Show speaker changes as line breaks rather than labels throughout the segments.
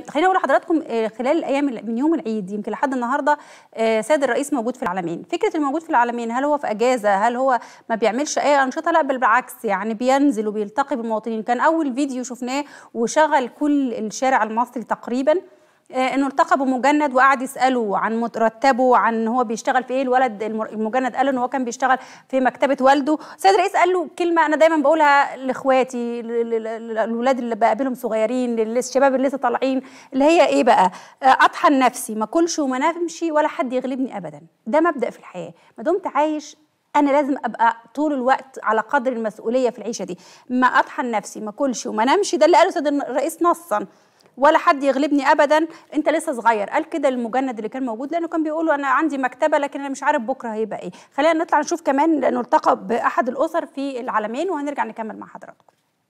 خليني اقول لحضراتكم آه، خلال الايام ال- من يوم العيد يمكن لحد النهارده آه، سيد الرئيس موجود في العالمين فكره الموجود في العالمين هل هو في اجازه هل هو ما بيعملش اي انشطه لا بل بالعكس يعني بينزل وبيلتقي بالمواطنين كان اول فيديو شفناه وشغل كل الشارع المصري تقريبا آه، انه التقى بمجند وقعد يساله عن مرتبه عن هو بيشتغل في ايه الولد المر- المجند قال له ان هو كان بيشتغل في مكتبه والده سيد الرئيس قال له كلمه انا دايما بقولها لاخواتي ل- ل- ل- الاولاد اللي بقابلهم صغيرين للشباب اللي لسه طالعين اللي هي ايه بقى آه، اطحن نفسي ما اكلش وما نمشي ولا حد يغلبني ابدا ده مبدا في الحياه ما دمت عايش انا لازم ابقى طول الوقت على قدر المسؤوليه في العيشه دي ما اطحن نفسي ما اكلش وما نمشي ده اللي قاله سيد الرئيس نصا ولا حد يغلبني ابدا انت لسه صغير قال كده المجند اللي كان موجود لانه كان بيقول له انا عندي مكتبه لكن انا مش عارف بكره هيبقى ايه خلينا نطلع نشوف كمان لانه التقى باحد الاسر في العالمين وهنرجع نكمل مع حضراتكم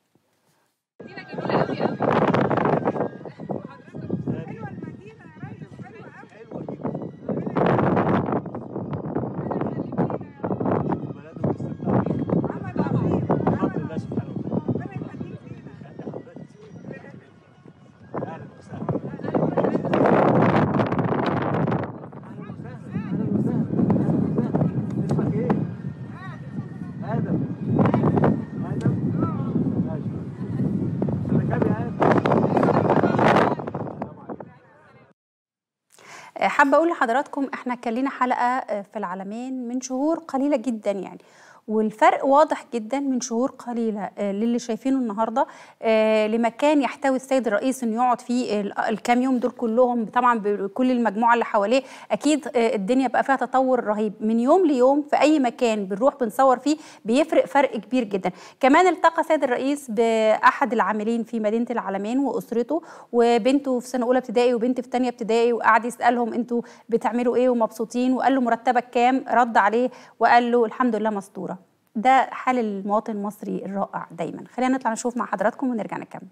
آه، حابه اقول لحضراتكم احنا كان لنا حلقه آه، في العالمين من شهور قليله جدا يعني والفرق واضح جدا من شهور قليله آه، للي شايفينه النهارده آه، لمكان يحتوي السيد الرئيس انه يقعد فيه ال- الكام يوم دول كلهم طبعا بكل المجموعه اللي حواليه اكيد آه، الدنيا بقى فيها تطور رهيب من يوم ليوم في اي مكان بنروح بنصور فيه بيفرق فرق كبير جدا كمان التقى سيد الرئيس باحد العاملين في مدينه العالمين واسرته وبنته في سنه اولى ابتدائي وبنت في ثانيه ابتدائي وقعد يسالهم انتوا بتعملوا ايه ومبسوطين وقال له مرتبك كام رد عليه وقال له الحمد لله مستوره ده حال المواطن المصري الرائع دايما خلينا نطلع نشوف مع حضراتكم ونرجع نكمل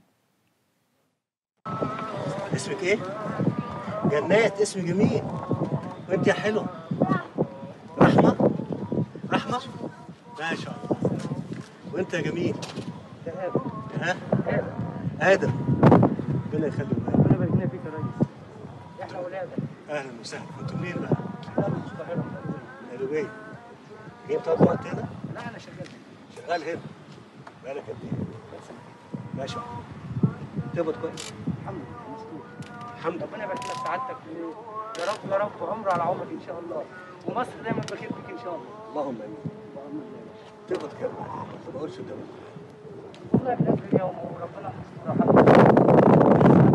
اسمك ايه؟ جنات اسم جميل وانت يا حلو رحمة رحمة ما شاء الله وانت يا جميل ها آدم ربنا يخليك
ربنا يبارك لنا فيك يا ريس احنا ولادك
اهلا وسهلا انتوا منين بقى؟ نرويج جاي بتقعد وقت هنا؟
لا انا شغال
شغال هنا بقالك قد ايه؟ ما شاء الله تقبض كويس
الحمد لله مشكور
الحمد لله
ربنا يبارك لك سعادتك و- يا رب يا رب عمر على عمرك ان شاء الله ومصر دايما بخير فيك ان شاء الله
اللهم امين
اللهم امين يا باشا.
تقبض كام؟ ما بقولش تقبض
والله بنقفل يوم وربنا يستر الحمد لله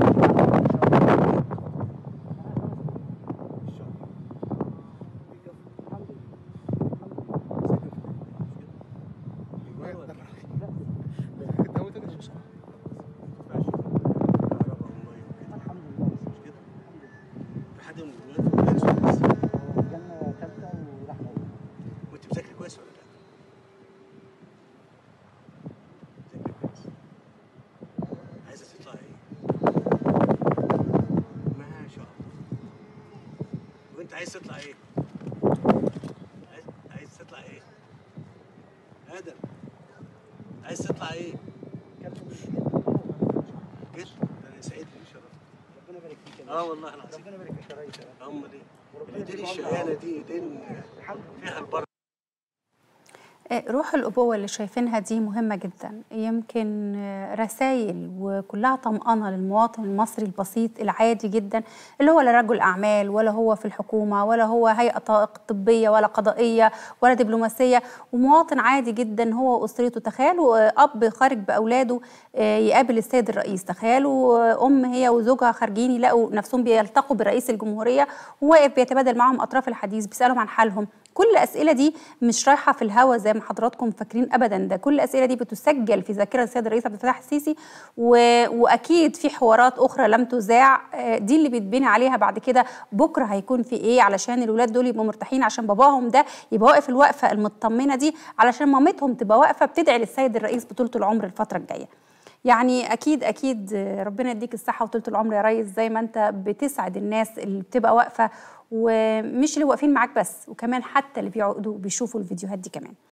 الحمد لله جنة ثالثة ورحمة
وانت بتذاكري كويس ولا لا؟ بتذاكري كويس عايزه تطلعي ايه؟ ما شاء الله وانت عايز تطلع ايه؟ عايز عايز تطلع ايه؟ ادم عايز تطلع ايه؟ كده ده انا سعيد بالشرف
ربنا يبارك فيك يا
اه
باشا.
والله العظيم
ربنا يبارك فيك يا ريس
هم دي
وربنا
الايدين
يديك
الشقيانه دي ايدين
الحمد لله
فيها البركه
آه، روح الأبوة اللي شايفينها دي مهمة جدا يمكن رسائل وكلها طمأنة للمواطن المصري البسيط العادي جدا اللي هو لا رجل أعمال ولا هو في الحكومة ولا هو هيئة طبية ولا قضائية ولا دبلوماسية ومواطن عادي جدا هو وأسرته تخيلوا آه، أب خارج بأولاده آه، يقابل السيد الرئيس تخيلوا آه، أم هي وزوجها خارجين يلاقوا نفسهم بيلتقوا برئيس الجمهورية وواقف بيتبادل معهم أطراف الحديث بيسألهم عن حالهم كل الاسئله دي مش رايحه في الهوا زي ما حضراتكم فاكرين ابدا ده كل الاسئله دي بتسجل في ذاكره السيد الرئيس عبد الفتاح السيسي و... واكيد في حوارات اخرى لم تذاع آه، دي اللي بيتبني عليها بعد كده بكره هيكون في ايه علشان الولاد دول يبقوا مرتاحين عشان باباهم ده يبقى واقف الوقفه المطمنه دي علشان مامتهم تبقى واقفه بتدعي للسيد الرئيس بطوله العمر الفتره الجايه يعني اكيد اكيد ربنا يديك الصحه وطولة العمر يا ريس زي ما انت بتسعد الناس اللي بتبقى واقفه ومش اللي واقفين معاك بس وكمان حتى اللي بيقعدوا بيشوفوا الفيديوهات دي كمان